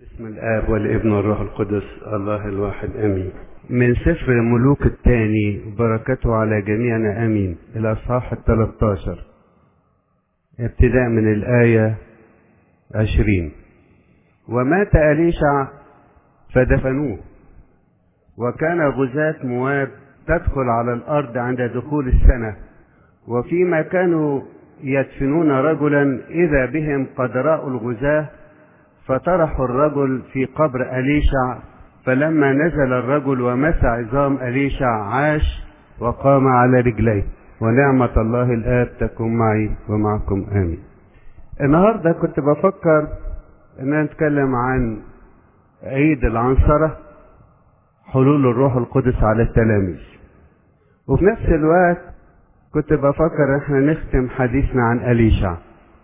بسم الآب والابن والروح القدس الله الواحد آمين من سفر الملوك الثاني بركته على جميعنا آمين إلى صاح الثلاثة ابتداء من الآية عشرين ومات أليشع فدفنوه وكان غزاة مواب تدخل على الأرض عند دخول السنة وفيما كانوا يدفنون رجلا إذا بهم قد رأوا الغزاة فطرحوا الرجل في قبر أليشع فلما نزل الرجل ومس عظام أليشع عاش وقام على رجليه ونعمة الله الآب تكون معي ومعكم آمين النهاردة كنت بفكر أن أنا أتكلم عن عيد العنصرة حلول الروح القدس على التلاميذ وفي نفس الوقت كنت بفكر احنا نختم حديثنا عن أليشع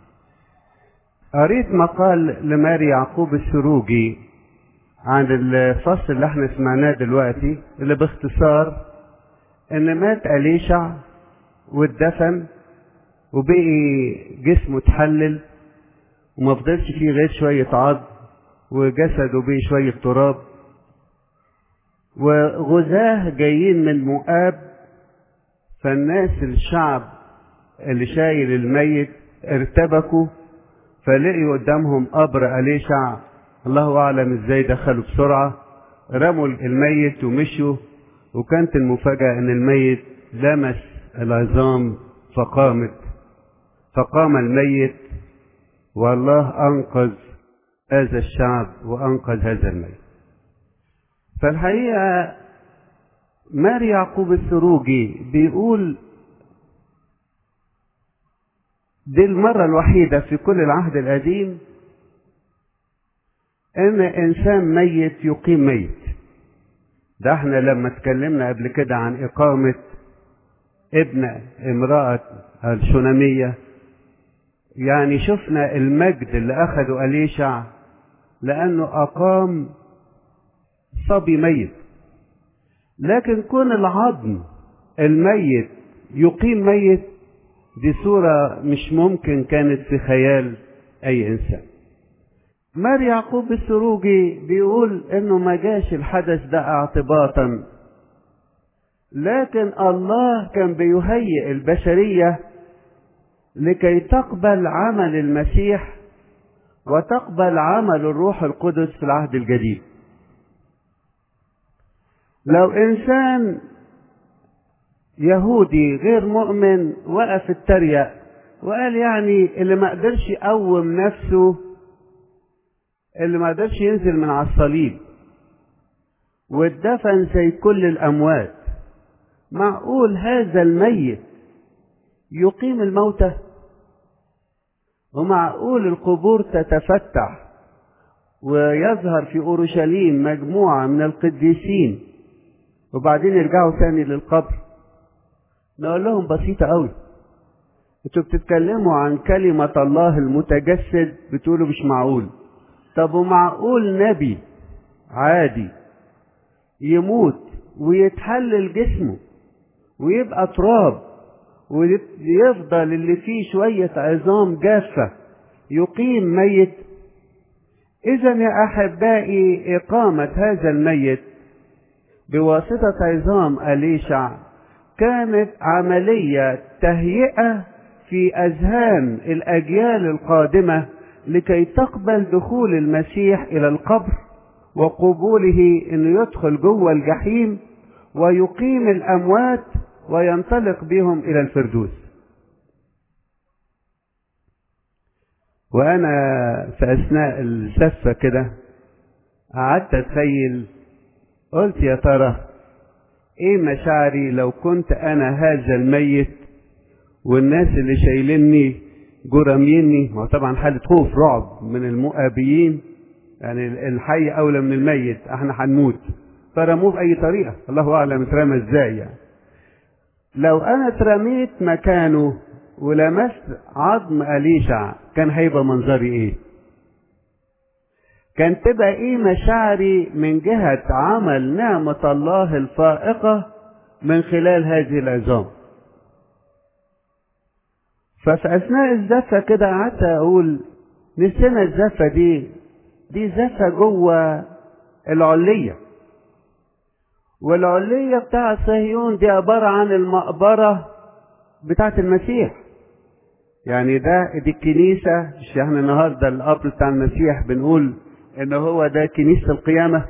قريت مقال لماري يعقوب السروجي عن الفصل اللي احنا سمعناه دلوقتي اللي باختصار ان مات أليشع واتدفن وبقي جسمه اتحلل وما فضلش فيه غير شوية عظم وجسده بقي شوية تراب وغزاه جايين من مؤاب فالناس الشعب اللي شايل الميت ارتبكوا فلقيوا قدامهم قبر أليشع الله أعلم ازاي دخلوا بسرعة رموا الميت ومشوا وكانت المفاجأة ان الميت لمس العظام فقامت فقام الميت والله أنقذ هذا الشعب وأنقذ هذا الميت فالحقيقة ماري يعقوب السروجي بيقول دي المرة الوحيدة في كل العهد القديم ان انسان ميت يقيم ميت ده احنا لما اتكلمنا قبل كده عن اقامة ابن امرأة الشنامية يعني شفنا المجد اللي اخده اليشع لانه اقام صبي ميت لكن كون العظم الميت يقيم ميت دي صورة مش ممكن كانت في خيال أي إنسان مار يعقوب السروجي بيقول إنه ما جاش الحدث ده اعتباطا لكن الله كان بيهيئ البشرية لكي تقبل عمل المسيح وتقبل عمل الروح القدس في العهد الجديد لو إنسان يهودي غير مؤمن وقف اتريق وقال يعني اللي ما قدرش يقوم نفسه اللي ما قدرش ينزل من على الصليب واتدفن زي كل الأموات معقول هذا الميت يقيم الموتى ومعقول القبور تتفتح ويظهر في أورشليم مجموعة من القديسين وبعدين يرجعوا تاني للقبر نقول لهم بسيطة قوي انتوا بتتكلموا عن كلمة الله المتجسد بتقولوا مش معقول طب ومعقول نبي عادي يموت ويتحلل جسمه ويبقى تراب ويفضل اللي فيه شوية عظام جافة يقيم ميت إذا يا أحبائي إقامة هذا الميت بواسطة عظام أليشع كانت عملية تهيئة في أذهان الأجيال القادمة لكي تقبل دخول المسيح إلى القبر وقبوله أنه يدخل جوه الجحيم ويقيم الأموات وينطلق بهم إلى الفردوس وأنا في أثناء السفة كده قعدت أتخيل قلت يا ترى ايه مشاعري لو كنت انا هذا الميت والناس اللي شايليني جراميني ما هو طبعا حالة خوف رعب من المؤابيين يعني الحي اولى من الميت احنا هنموت فرموه باي طريقة الله اعلم اترمى ازاي يعني لو انا اترميت مكانه ولمست عظم اليشع كان هيبقى منظري ايه كان تبقى ايه مشاعري من جهة عمل نعمة الله الفائقة من خلال هذه العظام ففي اثناء الزفة كده قعدت اقول نسينا الزفة دي دي زفة جوه العلية والعلية بتاع صهيون دي عبارة عن المقبرة بتاعت المسيح يعني ده دي الكنيسة مش احنا النهاردة القبر بتاع المسيح بنقول ان هو ده كنيسة القيامة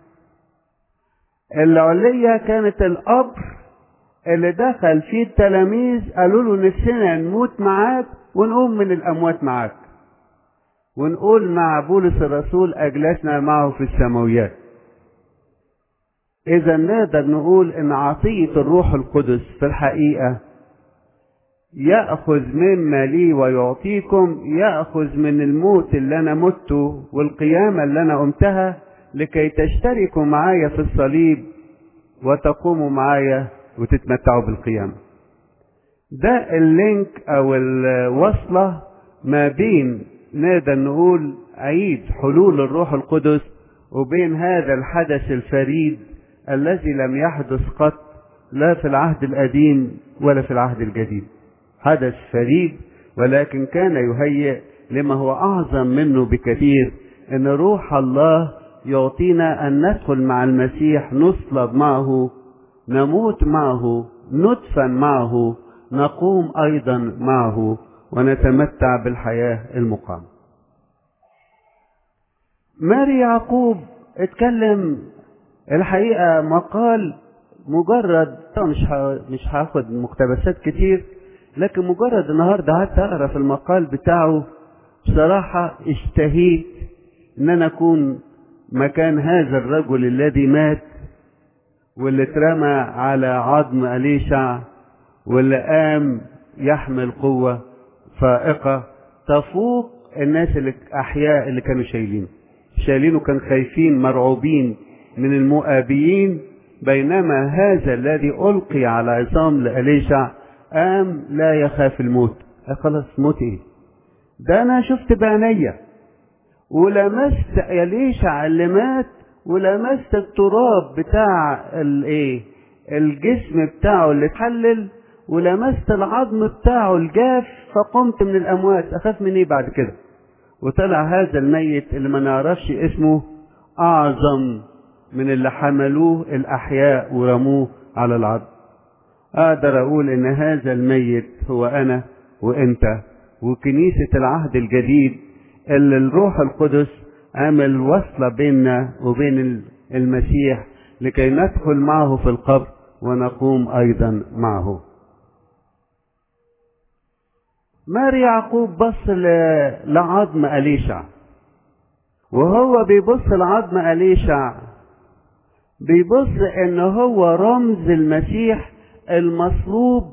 العلية كانت القبر اللي دخل فيه التلاميذ قالوا له نفسنا نموت معاك ونقوم من الأموات معاك ونقول مع بولس الرسول أجلسنا معه في السماويات إذا نقدر نقول إن عطية الروح القدس في الحقيقة يأخذ مما لي ويعطيكم يأخذ من الموت اللي أنا مته والقيامة اللي أنا قمتها لكي تشتركوا معايا في الصليب وتقوموا معايا وتتمتعوا بالقيامة ده اللينك أو الوصلة ما بين نقدر نقول عيد حلول الروح القدس وبين هذا الحدث الفريد الذي لم يحدث قط لا في العهد القديم ولا في العهد الجديد حدث فريد ولكن كان يهيئ لما هو أعظم منه بكثير أن روح الله يعطينا أن ندخل مع المسيح نصلب معه نموت معه ندفن معه نقوم أيضا معه ونتمتع بالحياة المقام ماري يعقوب اتكلم الحقيقة مقال مجرد مش مش هاخد مقتبسات كتير لكن مجرد النهارده قعدت اقرا في المقال بتاعه بصراحة اشتهيت ان انا اكون مكان هذا الرجل الذي مات واللي اترمى على عظم أليشع واللي قام يحمل قوة فائقة تفوق الناس اللي أحياء اللي كانوا شايلينه شايلينه كان خايفين مرعوبين من المؤابيين بينما هذا الذي ألقي على عصام لأليشع قام لا يخاف الموت خلاص موت ايه ده انا شفت بعينيا ولمست أليشع اللي مات ولمست التراب بتاع الايه الجسم بتاعه اللي اتحلل ولمست العظم بتاعه الجاف فقمت من الاموات اخاف من ايه بعد كده وطلع هذا الميت اللي ما نعرفش اسمه اعظم من اللي حملوه الاحياء ورموه على العظم اقدر اقول ان هذا الميت هو انا وانت وكنيسة العهد الجديد اللي الروح القدس عمل وصلة بيننا وبين المسيح لكي ندخل معه في القبر ونقوم أيضا معه ماري يعقوب بص لعظم أليشع وهو بيبص لعظم أليشع بيبص ان هو رمز المسيح المصلوب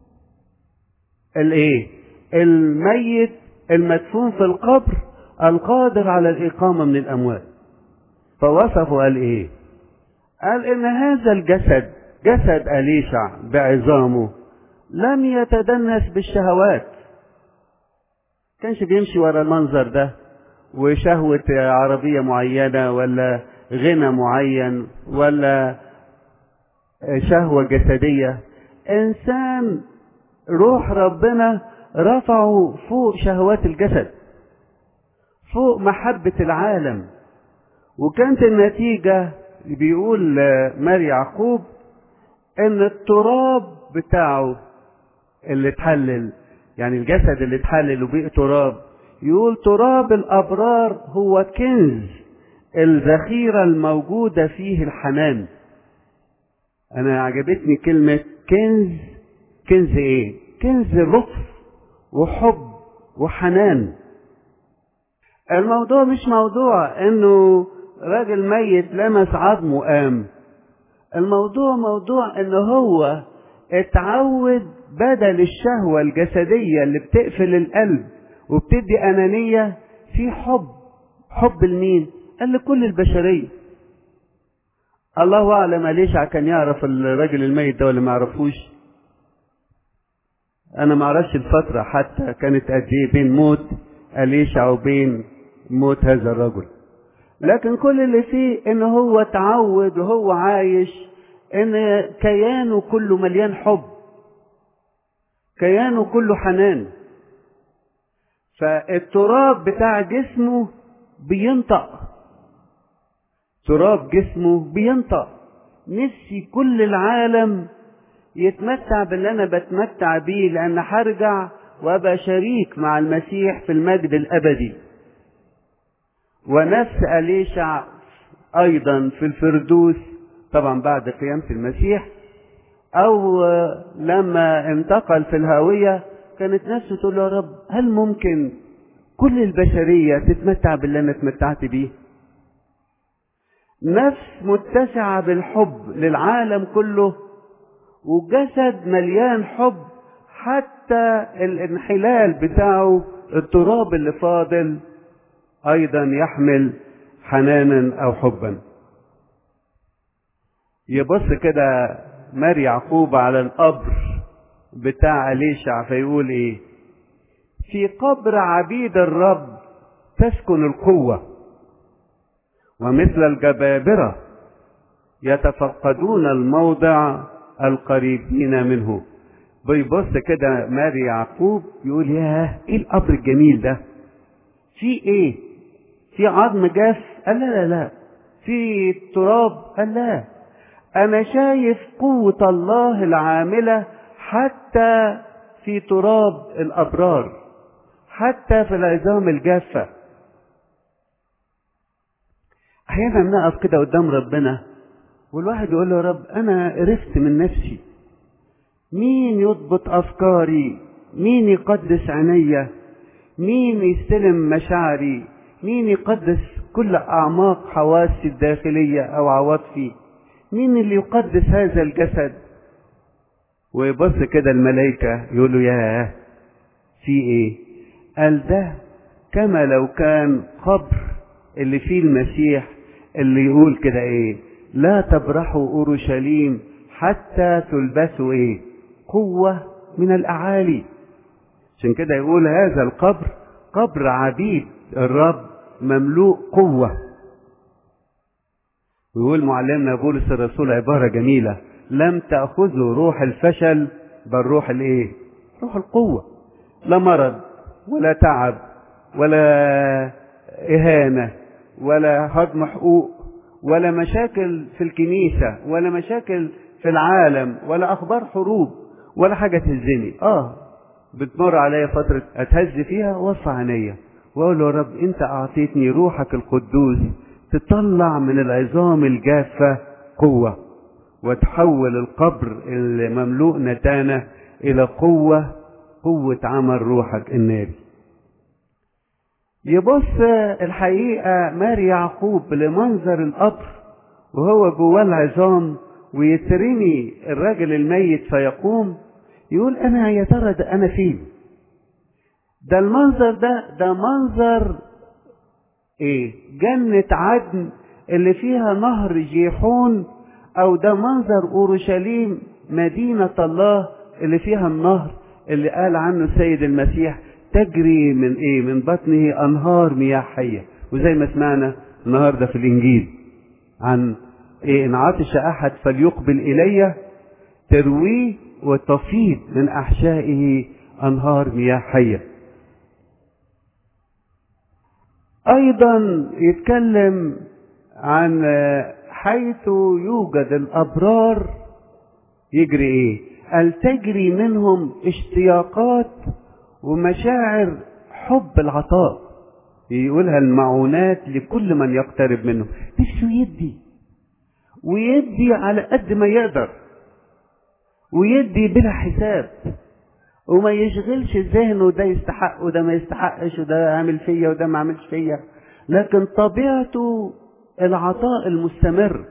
الايه الميت المدفون في القبر القادر على الإقامة من الأموات فوصفه قال إيه قال إن هذا الجسد جسد أليشع بعظامه لم يتدنس بالشهوات كانش بيمشي ورا المنظر ده وشهوة عربية معينة ولا غنى معين ولا شهوة جسدية إنسان روح ربنا رفعه فوق شهوات الجسد فوق محبة العالم وكانت النتيجة بيقول ماري يعقوب ان التراب بتاعه اللي اتحلل يعني الجسد اللي اتحلل وبقي تراب يقول تراب الابرار هو كنز الذخيرة الموجودة فيه الحنان انا عجبتني كلمة كنز كنز ايه كنز لطف وحب وحنان الموضوع مش موضوع انه راجل ميت لمس عظمه قام الموضوع موضوع ان هو اتعود بدل الشهوة الجسدية اللي بتقفل القلب وبتدي أنانية في حب حب لمين؟ قال لكل البشرية الله أعلم ليش كان يعرف الراجل الميت ده ولا ما يعرفوش أنا ما أعرفش الفترة حتى كانت قد إيه بين موت أليشع وبين موت هذا الرجل لكن كل اللي فيه ان هو تعود وهو عايش ان كيانه كله مليان حب كيانه كله حنان فالتراب بتاع جسمه بينطق تراب جسمه بينطق نفسي كل العالم يتمتع باللي انا بتمتع بيه لان هرجع وابقى شريك مع المسيح في المجد الابدي ونفس اليشع ايضا في الفردوس طبعا بعد قيامة المسيح او لما انتقل في الهاوية كانت نفسه تقول يا رب هل ممكن كل البشرية تتمتع باللي انا اتمتعت بيه نفس متسعة بالحب للعالم كله وجسد مليان حب حتى الانحلال بتاعه التراب اللي فاضل ايضا يحمل حنانا او حبا يبص كده مار يعقوب على القبر بتاع أليشع فيقول ايه في قبر عبيد الرب تسكن القوة ومثل الجبابرة يتفقدون الموضع القريبين منه بيبص كده ماري يعقوب يقول ياه ايه القبر الجميل ده في ايه في عظم جاف قال لا لا لا في تراب قال لا انا شايف قوة الله العاملة حتى في تراب الابرار حتى في العظام الجافة احيانا نقف كده قدام ربنا والواحد يقول له يا رب انا قرفت من نفسي مين يضبط افكاري مين يقدس عينيا مين يستلم مشاعري مين يقدس كل اعماق حواسي الداخليه او عواطفي مين اللي يقدس هذا الجسد ويبص كده الملائكه يقولوا ياه في ايه قال ده كما لو كان قبر اللي فيه المسيح اللي يقول كده ايه لا تبرحوا اورشليم حتى تلبسوا ايه قوة من الاعالي عشان كده يقول هذا القبر قبر عبيد الرب مملوء قوة ويقول معلمنا بولس الرسول عبارة جميلة لم تأخذوا روح الفشل بل روح الايه روح القوة لا مرض ولا تعب ولا إهانة ولا هضم حقوق ولا مشاكل في الكنيسة ولا مشاكل في العالم ولا أخبار حروب ولا حاجة تهزني آه بتمر عليا فترة أتهز فيها وارفع عينيا وأقول له يا رب أنت أعطيتني روحك القدوس تطلع من العظام الجافة قوة وتحول القبر المملوء نتانة إلى قوة قوة عمل روحك الناري يبص الحقيقة ماري يعقوب لمنظر القبر وهو جواه العظام ويترمي الراجل الميت فيقوم يقول انا يا ترى ده انا فين ده المنظر ده ده منظر ايه جنة عدن اللي فيها نهر جيحون او ده منظر اورشليم مدينة الله اللي فيها النهر اللي قال عنه السيد المسيح تجري من ايه من بطنه انهار مياه حيه وزي ما سمعنا النهارده في الانجيل عن إيه ان عطش احد فليقبل الي ترويه وتفيض من احشائه انهار مياه حيه ايضا يتكلم عن حيث يوجد الابرار يجري ايه قال تجري منهم اشتياقات ومشاعر حب العطاء يقولها المعونات لكل من يقترب منه نفسه يدي ويدي على قد ما يقدر ويدي بلا حساب وما يشغلش ذهنه ده يستحق وده ما يستحقش وده عامل فيا وده ما عملش فيا لكن طبيعته العطاء المستمر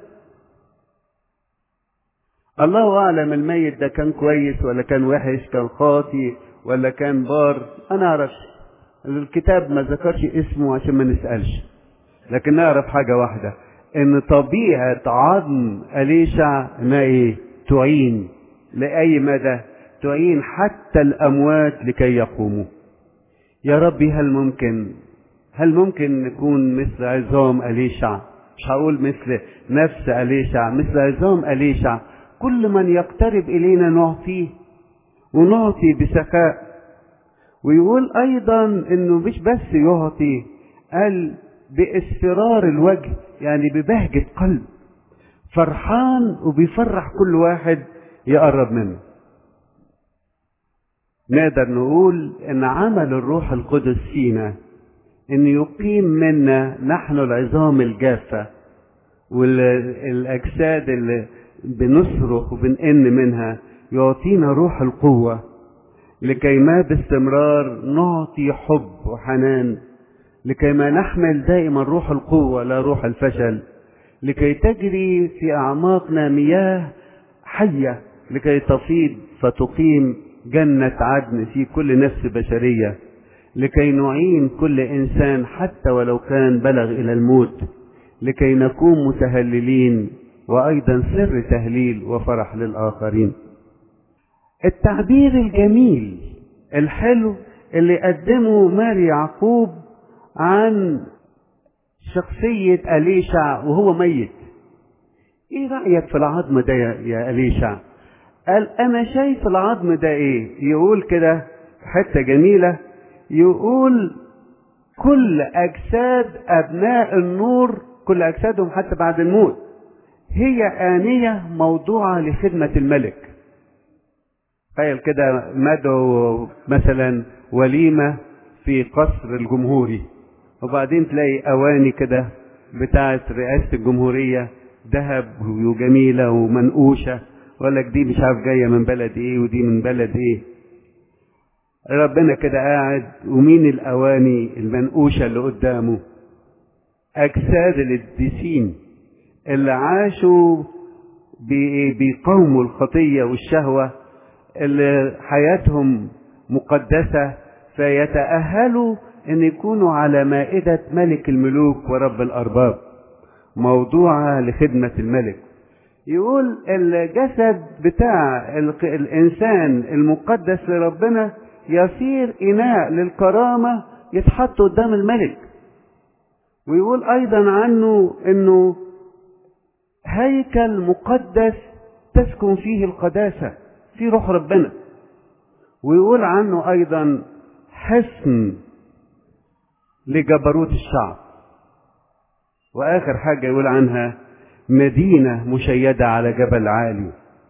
الله اعلم الميت ده كان كويس ولا كان وحش كان خاطي ولا كان بار انا اعرفش الكتاب ما ذكرش اسمه عشان ما نسالش لكن نعرف حاجه واحده ان طبيعه عظم اليشع انها ايه تعين لاي مدى تعين حتى الاموات لكي يقوموا يا ربي هل ممكن هل ممكن نكون مثل عظام اليشع مش هقول مثل نفس اليشع مثل عظام اليشع كل من يقترب الينا نعطيه ونعطي بسخاء ويقول ايضا انه مش بس يعطي قال باصفرار الوجه يعني ببهجة قلب فرحان وبيفرح كل واحد يقرب منه نقدر نقول ان عمل الروح القدس فينا ان يقيم منا نحن العظام الجافة والاجساد اللي بنصرخ وبنئن منها يعطينا روح القوة لكي ما باستمرار نعطي حب وحنان لكي ما نحمل دائما روح القوة لا روح الفشل لكي تجري في أعماقنا مياه حية لكي تفيض فتقيم جنة عدن في كل نفس بشرية لكي نعين كل إنسان حتى ولو كان بلغ إلى الموت لكي نكون متهللين وأيضا سر تهليل وفرح للآخرين التعبير الجميل الحلو اللي قدمه ماري يعقوب عن شخصية أليشع وهو ميت ايه رأيك في العظم ده يا أليشع قال انا شايف العظم ده ايه يقول كده حتة جميلة يقول كل اجساد ابناء النور كل اجسادهم حتى بعد الموت هي آنية موضوعة لخدمة الملك تخيل كده مدعو مثلا وليمة في قصر الجمهوري وبعدين تلاقي أواني كده بتاعة رئاسة الجمهورية ذهب وجميلة ومنقوشة ولا دي مش عارف جاية من بلد ايه ودي من بلد ايه ربنا كده قاعد ومين الأواني المنقوشة اللي قدامه أجساد القديسين اللي عاشوا بيقاوموا الخطية والشهوة اللي حياتهم مقدسة فيتأهلوا أن يكونوا على مائدة ملك الملوك ورب الأرباب موضوعة لخدمة الملك يقول الجسد بتاع الإنسان المقدس لربنا يصير إناء للكرامة يتحط قدام الملك ويقول أيضا عنه أنه هيكل مقدس تسكن فيه القداسة في روح ربنا ويقول عنه أيضا حصن لجبروت الشعب وآخر حاجة يقول عنها مدينة مشيدة على جبل عالي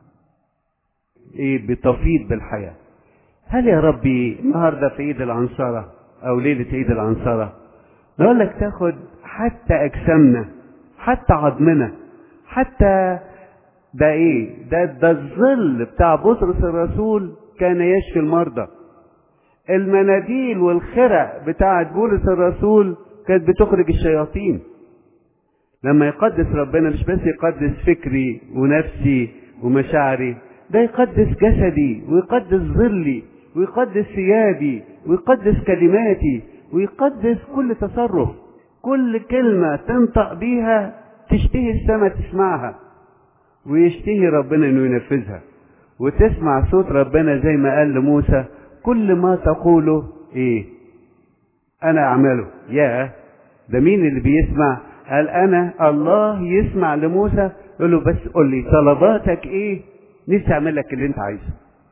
إيه بتفيض بالحياة هل يا ربي النهاردة في عيد العنصرة أو ليلة عيد العنصرة نقول لك تاخد حتى أجسامنا حتى عظمنا حتى ده ايه ده ده الظل بتاع بطرس الرسول كان يشفي المرضى المناديل والخرق بتاعت بولس الرسول كانت بتخرج الشياطين لما يقدس ربنا مش بس يقدس فكري ونفسي ومشاعري ده يقدس جسدي ويقدس ظلي ويقدس ثيابي ويقدس كلماتي ويقدس كل تصرف كل كلمة تنطق بيها تشتهي السماء تسمعها ويشتهي ربنا انه ينفذها وتسمع صوت ربنا زي ما قال لموسى كل ما تقوله ايه انا اعمله يا ده مين اللي بيسمع قال انا الله يسمع لموسى يقول له بس قول لي طلباتك ايه نفسي اعمل لك اللي انت عايزه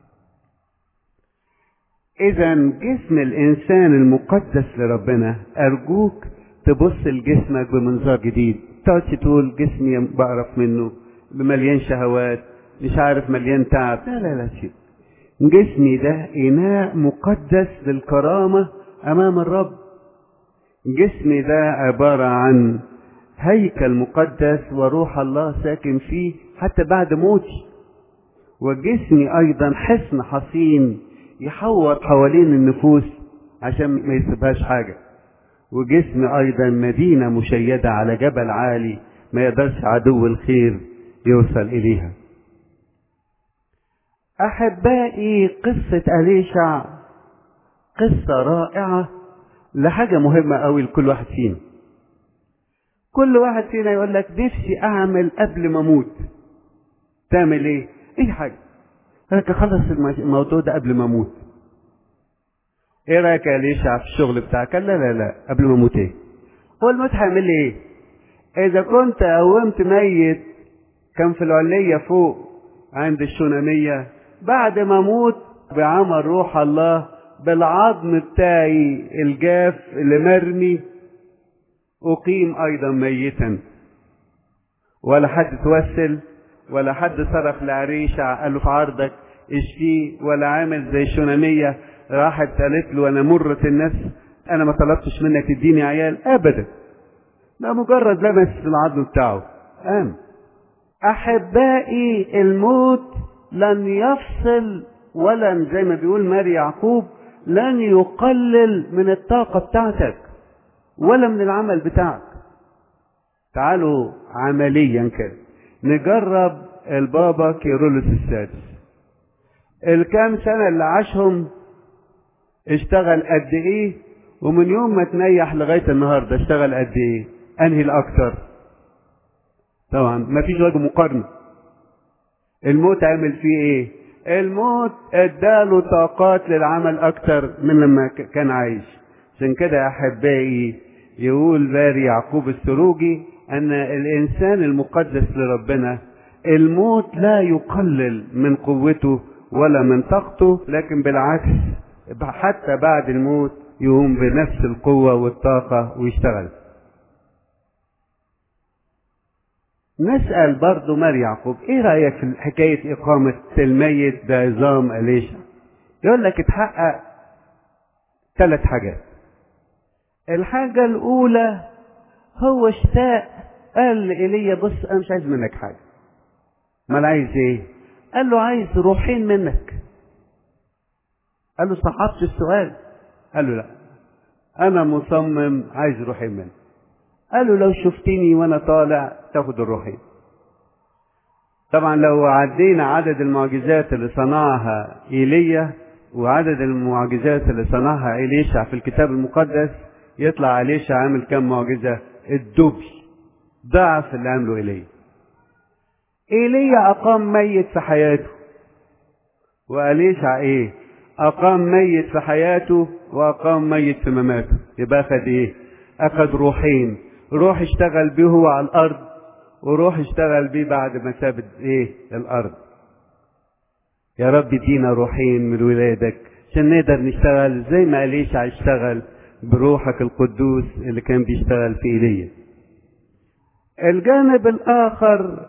اذا جسم الانسان المقدس لربنا ارجوك تبص لجسمك بمنظار جديد تقعدش تقول جسمي بعرف منه مليان شهوات مش عارف مليان تعب لا لا لا شيء جسمي ده إناء مقدس للكرامة أمام الرب جسمي ده عبارة عن هيكل مقدس وروح الله ساكن فيه حتى بعد موتي وجسمي أيضا حصن حصين يحوط حوالين النفوس عشان ما يسيبهاش حاجة وجسمي أيضا مدينة مشيدة على جبل عالي ما يقدرش عدو الخير يوصل إليها أحبائي قصة أليشع قصة رائعة لحاجة مهمة أوي لكل واحد فينا كل واحد فينا يقول لك نفسي أعمل قبل ما أموت تعمل إيه؟ أي حاجة لك أخلص الموضوع ده قبل ما أموت إيه رأيك يا أليشع في الشغل بتاعك؟ قال لا لا لا قبل ما أموت إيه؟ هو الموت هيعمل لي إيه؟ إذا كنت قومت ميت كان في العلية فوق عند الشونامية بعد ما اموت بعمل روح الله بالعظم بتاعي الجاف اللي مرمي أقيم أيضا ميتا ولا حد توسل ولا حد صرخ لعريشة قال له في عرضك اشفيه ولا عامل زي الشونامية راحت قالت له أنا مرة النفس أنا ما طلبتش منك تديني عيال أبدا ده مجرد لمس العظم بتاعه قام أحبائي الموت لن يفصل ولا زي ما بيقول ماري يعقوب لن يقلل من الطاقة بتاعتك ولا من العمل بتاعك تعالوا عمليا كده نجرب البابا كيرولوس السادس الكام سنة اللي عاشهم اشتغل قد ايه ومن يوم ما تنيح لغاية النهاردة اشتغل قد ايه انهي الاكتر طبعا مفيش وجه مقارنة الموت عمل فيه ايه الموت اداله طاقات للعمل اكتر من لما كان عايش عشان كده يا احبائي يقول باري يعقوب السروجي ان الانسان المقدس لربنا الموت لا يقلل من قوته ولا من طاقته لكن بالعكس حتى بعد الموت يقوم بنفس القوة والطاقة ويشتغل نسأل برضو مار يعقوب ايه رأيك في حكاية اقامة الميت بعظام اليشا يقول لك اتحقق ثلاث حاجات الحاجة الاولى هو اشتاق قال لإيليا بص انا مش عايز منك حاجة امال عايز ايه قال له عايز روحين منك قال له صحبت السؤال قال له لا انا مصمم عايز روحين منك قال له لو شفتني وانا طالع تاخد الروحين طبعا لو عدينا عدد المعجزات اللي صنعها ايليا وعدد المعجزات اللي صنعها إليشع في الكتاب المقدس يطلع إليشع عامل كم معجزة الدبل ضعف اللي عمله إيليا إيليا أقام ميت في حياته وإليشع إيه أقام ميت في حياته وأقام ميت في مماته يبقى أخد إيه أخد روحين روح اشتغل بيه هو على الأرض وروح اشتغل بيه بعد ما ساب إيه الأرض يا رب ادينا روحين من ولادك عشان نقدر نشتغل زي ما إليشع اشتغل بروحك القدوس اللي كان بيشتغل في ايليا الجانب الآخر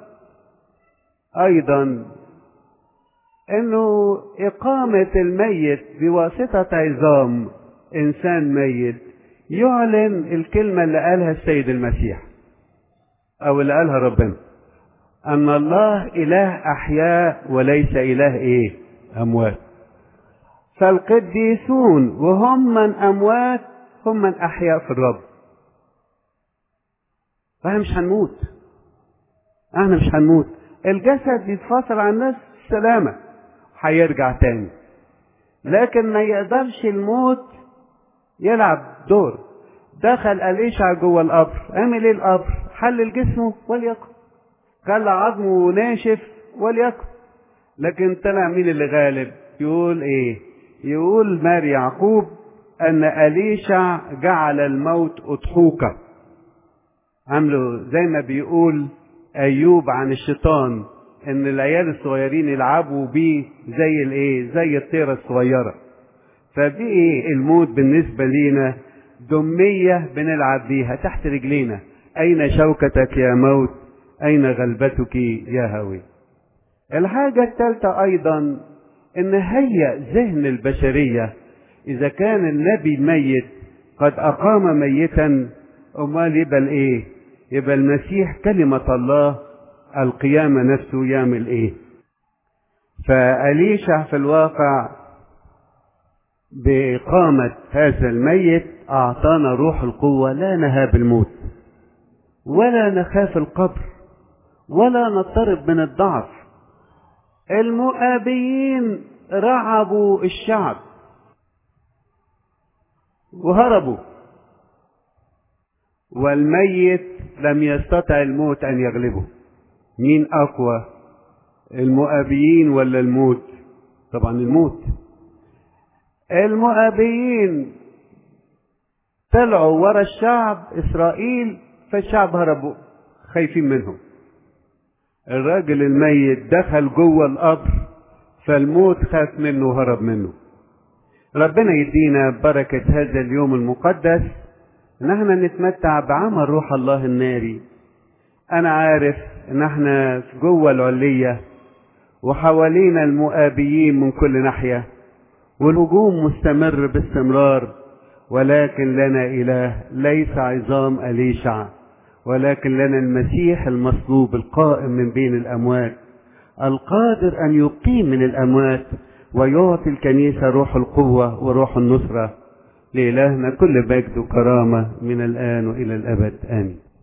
أيضا انه اقامة الميت بواسطة عظام انسان ميت يعلن الكلمة اللي قالها السيد المسيح او اللي قالها ربنا ان الله اله احياء وليس اله ايه اموات فالقديسون وهم من اموات هم من احياء في الرب فاحنا مش هنموت احنا مش هنموت الجسد يتفاصل عن الناس سلامه هيرجع تاني لكن ما يقدرش الموت يلعب دور دخل أليشع جوه القبر عمل ايه القبر حلل جسمه وليكن خلى عظمه ناشف وليكن لكن طلع مين اللي غالب يقول ايه يقول مار يعقوب ان أليشع جعل الموت اضحوكا عملوا زي ما بيقول ايوب عن الشيطان ان العيال الصغيرين يلعبوا بيه زي الايه زي الطيرة الصغيرة فبقي الموت بالنسبة لينا دمية بنلعب بيها تحت رجلينا اين شوكتك يا موت اين غلبتك يا هوي الحاجة الثالثة ايضا ان هيأ ذهن البشرية اذا كان النبي ميت قد اقام ميتا امال يبقى الايه يبقى المسيح كلمة الله القيامة نفسه يعمل ايه فأليشع في الواقع بإقامة هذا الميت أعطانا روح القوة لا نهاب الموت ولا نخاف القبر ولا نضطرب من الضعف المؤابيين رعبوا الشعب وهربوا والميت لم يستطع الموت أن يغلبه مين أقوى المؤابيين ولا الموت طبعا الموت المؤابيين طلعوا ورا الشعب إسرائيل فالشعب هربوا خايفين منهم الراجل الميت دخل جوه القبر فالموت خاف منه وهرب منه ربنا يدينا بركة هذا اليوم المقدس ان احنا نتمتع بعمل روح الله الناري انا عارف ان احنا جوه العلية وحوالينا المؤابيين من كل ناحية والهجوم مستمر باستمرار ولكن لنا اله ليس عظام اليشع ولكن لنا المسيح المصلوب القائم من بين الاموات القادر ان يقيم من الاموات ويعطي الكنيسة روح القوة وروح النصرة لإلهنا كل مجد وكرامة من الآن وإلى الأبد آمين